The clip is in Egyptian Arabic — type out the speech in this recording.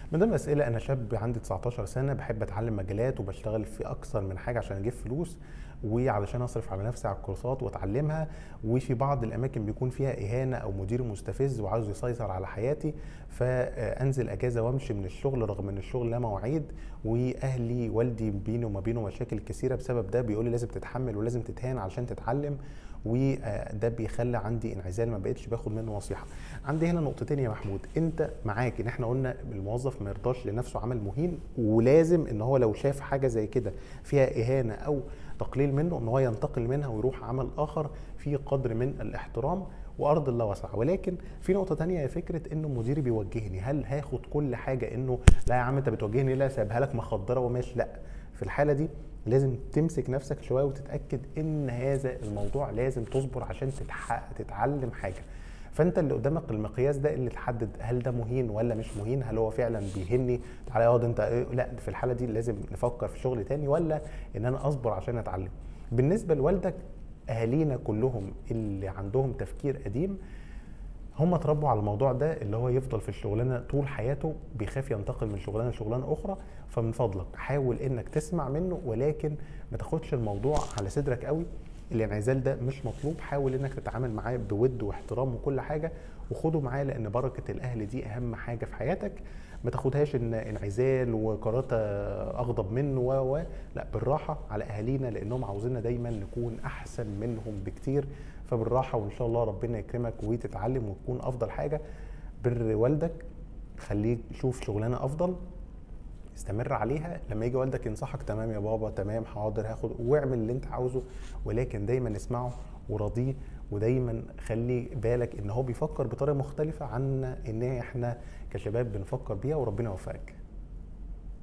من ضمن الاسئله انا شاب عندي 19 سنه بحب اتعلم مجالات وبشتغل في اكثر من حاجه عشان اجيب فلوس وعلشان اصرف على نفسي على الكورسات واتعلمها وفي بعض الاماكن بيكون فيها اهانه او مدير مستفز وعاوز يسيطر على حياتي فانزل اجازه وامشي من الشغل رغم ان الشغل له مواعيد واهلي والدي بيني وما بينه مشاكل كثيره بسبب ده بيقول لي لازم تتحمل ولازم تتهان علشان تتعلم وده بيخلي عندي انعزال ما بقتش باخد منه نصيحه عندي هنا نقطتين يا محمود انت معاك ان احنا قلنا الموظف ما يرضاش لنفسه عمل مهين ولازم ان هو لو شاف حاجه زي كده فيها اهانه او تقليل منه ان هو ينتقل منها ويروح عمل اخر في قدر من الاحترام وارض الله واسعه ولكن في نقطه تانية هي فكره انه مديري بيوجهني هل هاخد كل حاجه انه لا يا عم انت بتوجهني لا سايبها لك مخدره وماشي لا في الحاله دي لازم تمسك نفسك شويه وتتاكد ان هذا الموضوع لازم تصبر عشان تتح... تتعلم حاجه فانت اللي قدامك المقياس ده اللي تحدد هل ده مهين ولا مش مهين هل هو فعلا بيهني تعالى اقعد انت إيه؟ لا في الحاله دي لازم نفكر في شغل تاني ولا ان انا اصبر عشان اتعلم بالنسبه لوالدك اهالينا كلهم اللي عندهم تفكير قديم هم اتربوا على الموضوع ده اللي هو يفضل في الشغلانه طول حياته بيخاف ينتقل من شغلانه لشغلانه اخرى فمن فضلك حاول انك تسمع منه ولكن ما تاخدش الموضوع على صدرك قوي الانعزال ده مش مطلوب حاول انك تتعامل معاه بود واحترام وكل حاجه وخده معاه لان بركه الاهل دي اهم حاجه في حياتك ما تاخدهاش ان انعزال وقرارات اغضب منه و و لا بالراحه على اهالينا لانهم عاوزيننا دايما نكون احسن منهم بكتير فبالراحه وان شاء الله ربنا يكرمك وتتعلم وتكون افضل حاجه بر والدك خليك شوف شغلانه افضل استمر عليها لما يجي والدك ينصحك تمام يا بابا تمام حاضر هاخد واعمل اللي انت عاوزه ولكن دايما اسمعه وراضيه ودايما خلي بالك ان هو بيفكر بطريقه مختلفه عن ان احنا كشباب بنفكر بيها وربنا يوفقك